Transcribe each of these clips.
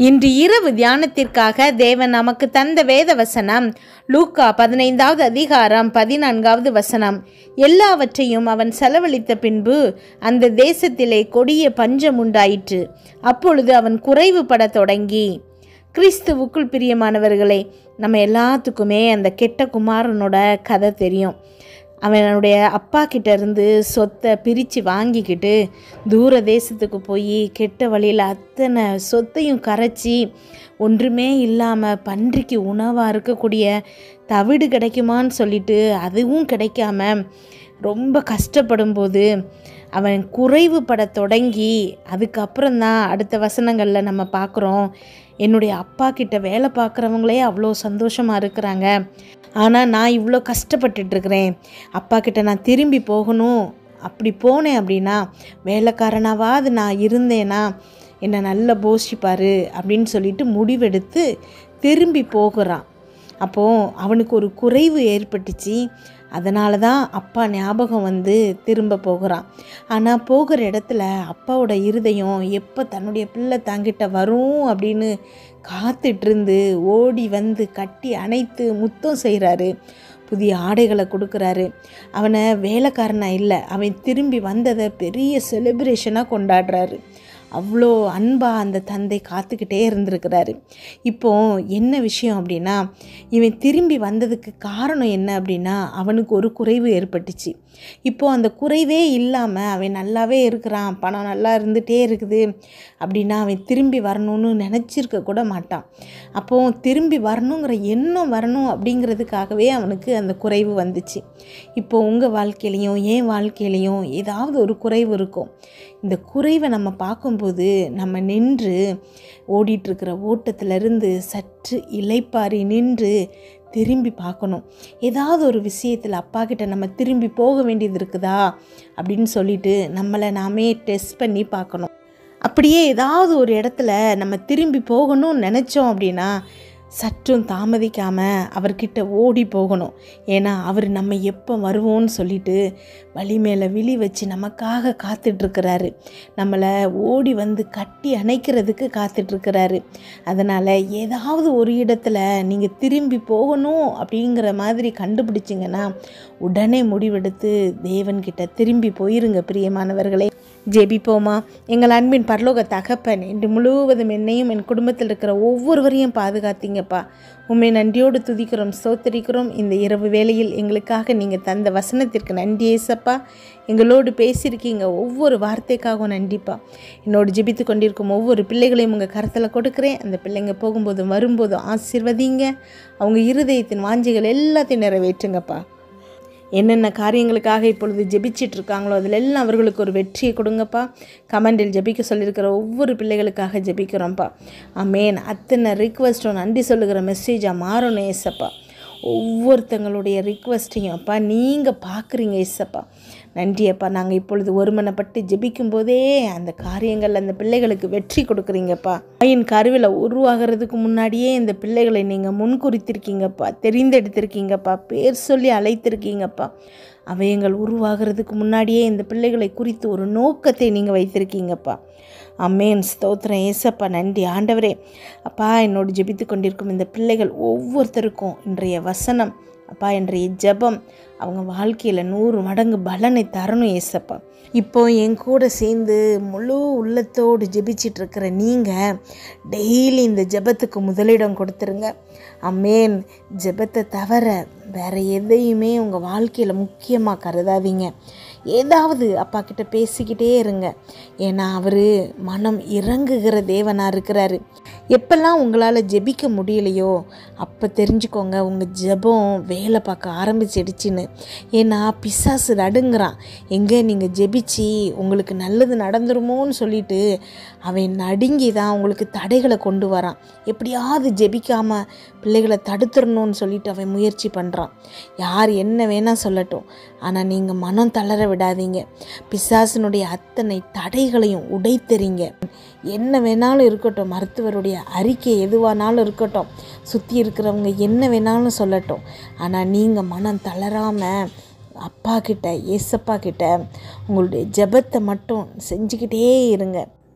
இன்று இரவு தியானத்திற்காக தேவன் நமக்கு தந்த வேத வசனம் லூக்கா பதினைந்தாவது அதிகாரம் பதினான்காவது வசனம் எல்லாவற்றையும் அவன் செலவழித்த பின்பு அந்த தேசத்திலே கொடிய பஞ்சம் உண்டாயிற்று அப்பொழுது அவன் குறைவுபடத் தொடங்கி கிறிஸ்துவுக்குள் பிரியமானவர்களே நம்ம எல்லாத்துக்குமே அந்த கெட்ட குமாரனோட கதை தெரியும் அவனுடைய அப்பா கிட்ட இருந்து சொத்தை பிரித்து வாங்கிக்கிட்டு தூர தேசத்துக்கு போய் கெட்ட வழியில் அத்தனை சொத்தையும் கரைச்சி ஒன்றுமே இல்லாமல் பன்றிக்கு உணவாக இருக்கக்கூடிய தவிடு கிடைக்குமான்னு சொல்லிட்டு அதுவும் கிடைக்காம ரொம்ப கஷ்டப்படும் போது அவன் குறைவுபட தொடங்கி அதுக்கப்புறம் தான் அடுத்த வசனங்களில் நம்ம பார்க்குறோம் என்னுடைய அப்பா கிட்ட வேலை பார்க்குறவங்களே அவ்வளோ சந்தோஷமாக இருக்கிறாங்க ஆனால் நான் இவ்வளோ கஷ்டப்பட்டுட்டு இருக்கிறேன் அப்பா கிட்ட நான் திரும்பி போகணும் அப்படி போனேன் அப்படின்னா வேலைக்காரனாவாது நான் இருந்தேனா என்னை நல்லா போஷிப்பார் அப்படின்னு சொல்லிட்டு முடிவெடுத்து திரும்பி போகிறான் அப்போது அவனுக்கு ஒரு குறைவு ஏற்பட்டுச்சு அதனால தான் அப்பா ஞாபகம் வந்து திரும்ப போகிறான் ஆனால் போகிற இடத்துல அப்பாவோட இருதயம் எப்போ தன்னுடைய பிள்ளை தங்கிட்ட வரும் அப்படின்னு காத்துட்ருந்து ஓடி வந்து கட்டி அணைத்து முத்தம் செய்கிறாரு புதிய ஆடைகளை கொடுக்குறாரு அவனை வேலைக்காரனா இல்லை அவன் திரும்பி வந்ததை பெரிய செலிப்ரேஷனாக கொண்டாடுறாரு அவ்வளோ அன்பாக அந்த தந்தை காத்துக்கிட்டே இருந்திருக்கிறாரு இப்போ என்ன விஷயம் அப்படின்னா இவன் திரும்பி வந்ததுக்கு காரணம் என்ன அப்படின்னா அவனுக்கு ஒரு குறைவு ஏற்பட்டுச்சு இப்போ அந்த குறைவே இல்லாமல் அவன் நல்லாவே இருக்கிறான் பணம் நல்லா இருந்துகிட்டே இருக்குது அப்படின்னா அவன் திரும்பி வரணும்னு நினச்சிருக்க கூட மாட்டான் அப்போ திரும்பி வரணுங்கிற எண்ணம் வரணும் அப்படிங்கிறதுக்காகவே அவனுக்கு அந்த குறைவு வந்துச்சு இப்போ உங்கள் வாழ்க்கையிலையும் என் வாழ்க்கையிலையும் ஏதாவது ஒரு குறைவு இருக்கும் இந்த குறைவை நம்ம பார்க்கும்போது நம்ம நின்று ஓடிட்டுருக்கிற ஓட்டத்திலிருந்து சற்று இலைப்பாரி நின்று திரும்பி பார்க்கணும் ஏதாவது ஒரு விஷயத்தில் அப்பா கிட்ட நம்ம திரும்பி போக வேண்டியது இருக்குதா அப்படின்னு சொல்லிட்டு நம்மளை நாமே டெஸ்ட் பண்ணி பார்க்கணும் அப்படியே ஏதாவது ஒரு இடத்துல நம்ம திரும்பி போகணும்னு நினச்சோம் அப்படின்னா சற்றும் தாமதிக்காமல் அவர்கிட்ட ஓடி போகணும் ஏன்னா அவர் நம்ம எப்போ வருவோன்னு சொல்லிட்டு வழி மேலே விழி வச்சு நமக்காக காத்துட்ருக்கிறாரு நம்மளை ஓடி வந்து கட்டி அணைக்கிறதுக்கு காத்துட்ருக்கிறாரு அதனால் ஏதாவது ஒரு இடத்துல நீங்கள் திரும்பி போகணும் அப்படிங்கிற மாதிரி கண்டுபிடிச்சிங்கன்னா உடனே முடிவெடுத்து தேவன்கிட்ட திரும்பி போயிருங்க பிரியமானவர்களே ஜெபிப்போமா எங்கள் அன்பின் பரலோக தகப்பன் இன்று முழுவதும் என்னையும் என் குடும்பத்தில் இருக்கிற ஒவ்வொருவரையும் பாதுகாத்தீங்கப்பா உண்மை நன்றியோடு துதிக்கிறோம் ஸ்தோத்தரிக்கிறோம் இந்த இரவு வேளையில் எங்களுக்காக நீங்கள் தந்த வசனத்திற்கு நன்றி ஏசப்பா எங்களோடு பேசியிருக்கீங்க ஒவ்வொரு வார்த்தைக்காகவும் நன்றிப்பா என்னோடு ஜெபித்து கொண்டிருக்கும் ஒவ்வொரு பிள்ளைகளையும் உங்கள் கருத்தில் கொடுக்குறேன் அந்த பிள்ளைங்க போகும்போதும் வரும்போதும் ஆசீர்வதிங்க அவங்க இருதயத்தின் வாஞ்சிகள் எல்லாத்தையும் நிறைவேற்றுங்கப்பா என்னென்ன காரியங்களுக்காக இப்பொழுது ஜெபிச்சிட்டு இருக்காங்களோ அதில் எல்லாம் அவர்களுக்கு ஒரு வெற்றியை கொடுங்கப்பா கமெண்டில் ஜெபிக்க சொல்லியிருக்கிற ஒவ்வொரு பிள்ளைகளுக்காக ஜெபிக்கிறோம்ப்பா அமேன் அத்தனை ரிக்வஸ்ட்டும் நன்றி சொல்லுகிற மெசேஜாக மாறணும் ஏசப்பா ஒவ்வொருத்தங்களுடைய ரிக்வஸ்ட்டையும் அப்பா நீங்கள் பார்க்குறீங்க ஏசப்பா நன்றி அப்பா நாங்கள் இப்பொழுது ஒருமனப்பட்டு ஜெபிக்கும் போதே அந்த காரியங்கள் அந்த பிள்ளைகளுக்கு வெற்றி கொடுக்குறீங்கப்பா தாயின் கருவில் உருவாகிறதுக்கு முன்னாடியே இந்த பிள்ளைகளை நீங்கள் முன்குறித்திருக்கீங்கப்பா தெரிந்தெடுத்திருக்கீங்கப்பா பேர் சொல்லி அழைத்திருக்கீங்கப்பா அவையங்கள் உருவாகிறதுக்கு முன்னாடியே இந்த பிள்ளைகளை குறித்து ஒரு நோக்கத்தை நீங்கள் வைத்திருக்கீங்கப்பா அம்மேன் ஸ்தோத்திரம் ஏசப்பா நன்றி ஆண்டவரே அப்பா என்னோடு ஜெபித்து கொண்டிருக்கும் இந்த பிள்ளைகள் ஒவ்வொருத்தருக்கும் இன்றைய வசனம் அப்பா இன்றைய ஜெபம் அவங்க வாழ்க்கையில் நூறு மடங்கு பலனை தரணும் ஏசப்பா இப்போ என் கூட சேர்ந்து முழு உள்ளத்தோடு ஜெபிச்சிட்டு இருக்கிற நீங்கள் டெய்லி இந்த ஜெபத்துக்கு முதலிடம் கொடுத்துருங்க அம்மேன் ஜெபத்தை தவிர வேறு எதையுமே உங்கள் வாழ்க்கையில் முக்கியமாக கருதாதீங்க ஏதாவது அப்பா கிட்ட பேசிக்கிட்டே இருங்க ஏன்னா அவர் மனம் இறங்குகிற தேவனாக இருக்கிறாரு எப்பெல்லாம் உங்களால் ஜெபிக்க முடியலையோ அப்போ தெரிஞ்சுக்கோங்க உங்கள் ஜெபம் வேலை பார்க்க ஆரம்பிச்சிடுச்சின்னு ஏன்னா பிசாசு நடுங்கிறான் எங்கே நீங்கள் ஜெபிச்சு உங்களுக்கு நல்லது நடந்துருமோன்னு சொல்லிட்டு அவன் நடுங்கி தான் உங்களுக்கு தடைகளை கொண்டு வரான் எப்படியாவது ஜெபிக்காமல் பிள்ளைகளை தடுத்துடணும்னு சொல்லிட்டு அவன் முயற்சி பண்ணுறான் யார் என்ன வேணால் சொல்லட்டும் ஆனால் நீங்கள் மனம் தளர விடாதீங்க பிசாசினுடைய அத்தனை தடைகளையும் உடைத்தெறிங்க என்ன வேணாலும் இருக்கட்டும் மருத்துவருடைய அறிக்கை எதுவானாலும் இருக்கட்டும் சுற்றி இருக்கிறவங்க என்ன வேணாலும் சொல்லட்டும் ஆனால் நீங்கள் மனம் தளராமல் அப்பா கிட்ட ஏசப்பா கிட்ட உங்களுடைய ஜெபத்தை மட்டும் செஞ்சுக்கிட்டே இருங்க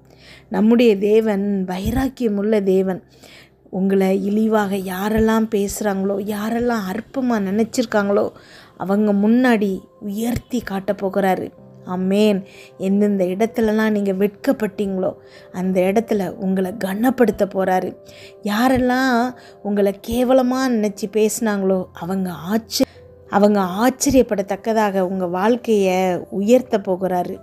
நம்முடைய தேவன் வைராக்கியமுள்ள தேவன் உங்களை இழிவாக யாரெல்லாம் பேசுகிறாங்களோ யாரெல்லாம் அற்பமாக நினச்சிருக்காங்களோ அவங்க முன்னாடி உயர்த்தி காட்ட போகிறாரு அம்மேன் எந்தெந்த இடத்துலலாம் நீங்கள் வெட்கப்பட்டீங்களோ அந்த இடத்துல உங்களை கனப்படுத்த போகிறாரு யாரெல்லாம் உங்களை கேவலமாக நினச்சி பேசுனாங்களோ அவங்க ஆச்ச அவங்க ஆச்சரியப்படத்தக்கதாக உங்கள் வாழ்க்கையை உயர்த்த போகிறாரு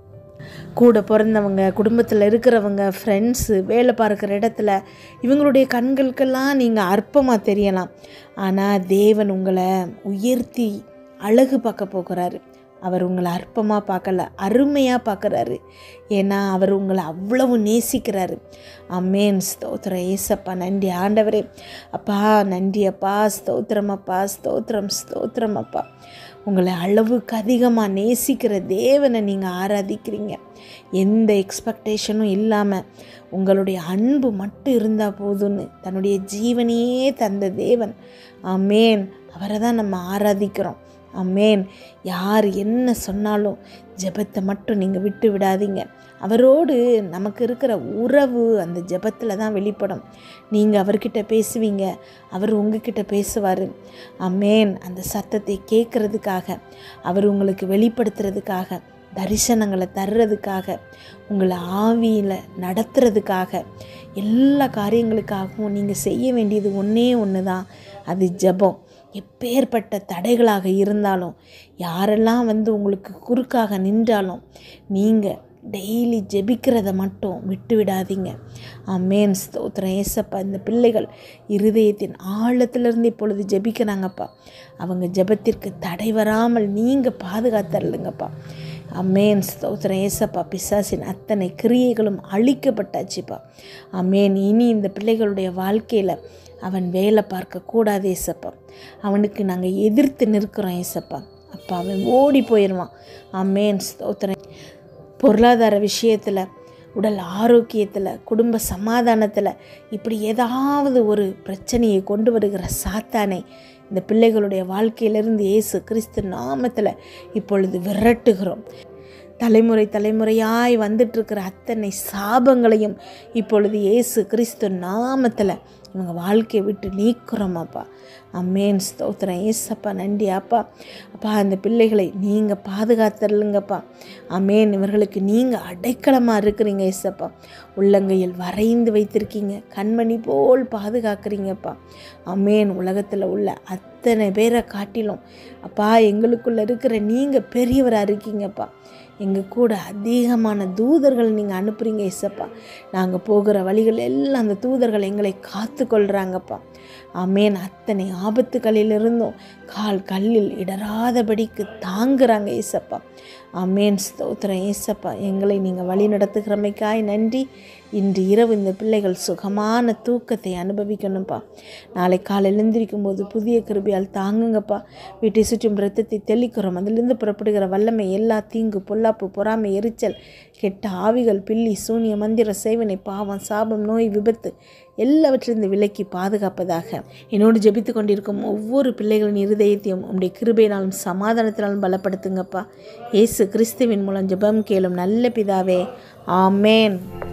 கூட பிறந்தவங்க குடும்பத்தில் இருக்கிறவங்க ஃப்ரெண்ட்ஸு வேலை பார்க்குற இடத்துல இவங்களுடைய கண்களுக்கெல்லாம் நீங்கள் அற்பமாக தெரியலாம் ஆனால் தேவன் உங்களை உயர்த்தி அழகு பார்க்க போகிறாரு அவர் உங்களை அற்பமாக பார்க்கல அருமையாக பார்க்குறாரு ஏன்னா அவர் உங்களை அவ்வளவு நேசிக்கிறாரு அம்மேன் ஸ்தோத்திரம் ஏசப்பா நன்றி ஆண்டவரே அப்பா நன்றி அப்பா ஸ்தோத்திரம் அப்பா ஸ்தோத்திரம் ஸ்தோத்திரம் அப்பா உங்களை அளவுக்கு அதிகமாக நேசிக்கிற தேவனை நீங்கள் ஆராதிக்கிறீங்க எந்த எக்ஸ்பெக்டேஷனும் இல்லாமல் உங்களுடைய அன்பு மட்டும் இருந்தால் போதும்னு தன்னுடைய ஜீவனையே தந்த தேவன் அமேன் அவரை தான் நம்ம ஆராதிக்கிறோம் அமேன் யார் என்ன சொன்னாலும் ஜெபத்தை மட்டும் நீங்கள் விட்டு விடாதீங்க அவரோடு நமக்கு இருக்கிற உறவு அந்த ஜெபத்தில் தான் வெளிப்படும் நீங்கள் அவர்கிட்ட பேசுவீங்க அவர் உங்ககிட்ட பேசுவார் அமேன் அந்த சத்தத்தை கேட்குறதுக்காக அவர் உங்களுக்கு வெளிப்படுத்துறதுக்காக தரிசனங்களை தர்றதுக்காக உங்களை ஆவியில் நடத்துறதுக்காக எல்லா காரியங்களுக்காகவும் நீங்கள் செய்ய வேண்டியது ஒன்றே ஒன்று தான் அது ஜெபம் எப்பேற்பட்ட தடைகளாக இருந்தாலும் யாரெல்லாம் வந்து உங்களுக்கு குறுக்காக நின்றாலும் நீங்கள் டெய்லி ஜெபிக்கிறத மட்டும் விட்டு விடாதீங்க அம்மேன் ஸ்தோத்திரம் ஏசப்பா இந்த பிள்ளைகள் இருதயத்தின் ஆழத்திலிருந்து இப்பொழுது ஜெபிக்கிறாங்கப்பா அவங்க ஜெபத்திற்கு தடை வராமல் நீங்கள் பாதுகாத்தரலுங்கப்பா அம்மேன் ஸ்தோத்திரம் ஏசப்பா பிசாசின் அத்தனை கிரியைகளும் அழிக்கப்பட்டாச்சுப்பா அம்மேன் இனி இந்த பிள்ளைகளுடைய வாழ்க்கையில் அவன் வேலை பார்க்க கூடாது ஏசப்பா அவனுக்கு நாங்கள் எதிர்த்து நிற்கிறோம் ஏசப்பா அப்பா அவன் ஓடி போயிடுவான் அம்மேன் ஸ்தோத்திரம் பொருளாதார விஷயத்தில் உடல் ஆரோக்கியத்தில் குடும்ப சமாதானத்தில் இப்படி ஏதாவது ஒரு பிரச்சனையை கொண்டு வருகிற சாத்தானை இந்த பிள்ளைகளுடைய வாழ்க்கையிலிருந்து இயேசு கிறிஸ்து நாமத்தில் இப்பொழுது விரட்டுகிறோம் தலைமுறை தலைமுறையாய் வந்துட்டுருக்கிற அத்தனை சாபங்களையும் இப்பொழுது இயேசு கிறிஸ்து நாமத்தில் இவங்க வாழ்க்கையை விட்டு நீக்கிறோமாப்பா அம்மேன் ஸ்தோத்திரம் ஏசப்பா நன்றி அப்பா அப்பா அந்த பிள்ளைகளை நீங்கள் பாதுகாத்துருங்கப்பா அம்மேன் இவர்களுக்கு நீங்கள் அடைக்கலமாக இருக்கிறீங்க ஏசப்பா உள்ளங்கையில் வரைந்து வைத்திருக்கீங்க கண்மணி போல் பாதுகாக்கிறீங்கப்பா அம்மேன் உலகத்தில் உள்ள அத்தனை பேரை காட்டிலும் அப்பா எங்களுக்குள்ளே இருக்கிற நீங்கள் பெரியவராக இருக்கீங்கப்பா எங்கள் கூட அதிகமான தூதர்கள் நீங்கள் அனுப்புகிறீங்க இசப்பா நாங்கள் போகிற வழிகள் எல்லாம் அந்த தூதர்கள் எங்களை காத்து கொள்கிறாங்கப்பா அமேன் அத்தனை ஆபத்துகளிலிருந்தும் கால் கல்லில் இடராதபடிக்கு தாங்குறாங்க ஏசப்பா அமேன் ஸ்தோத்திரம் ஏசப்பா எங்களை நீங்கள் வழி நடத்துகிறமைக்காய் நன்றி இன்று இரவு இந்த பிள்ளைகள் சுகமான தூக்கத்தை அனுபவிக்கணும்ப்பா நாளை காலை எழுந்திருக்கும் போது புதிய கிருபியால் தாங்குங்கப்பா வீட்டை சுற்றும் ரத்தத்தை தெளிக்கிறோம் அதிலிருந்து புறப்படுகிற வல்லமை எல்லா தீங்கு பொல்லாப்பு பொறாமை எரிச்சல் கெட்ட ஆவிகள் பில்லி சூனிய மந்திர சேவனை பாவம் சாபம் நோய் விபத்து எல்லாவற்றிலிருந்து விலக்கி பாதுகாப்பதாக என்னோடு ஜெபித்து கொண்டிருக்கும் ஒவ்வொரு பிள்ளைகளின் இருதயத்தையும் உம்முடைய கிருபையினாலும் சமாதானத்தினாலும் பலப்படுத்துங்கப்பா இயேசு கிறிஸ்துவின் மூலம் ஜெபம் கேளும் நல்ல பிதாவே ஆமேன்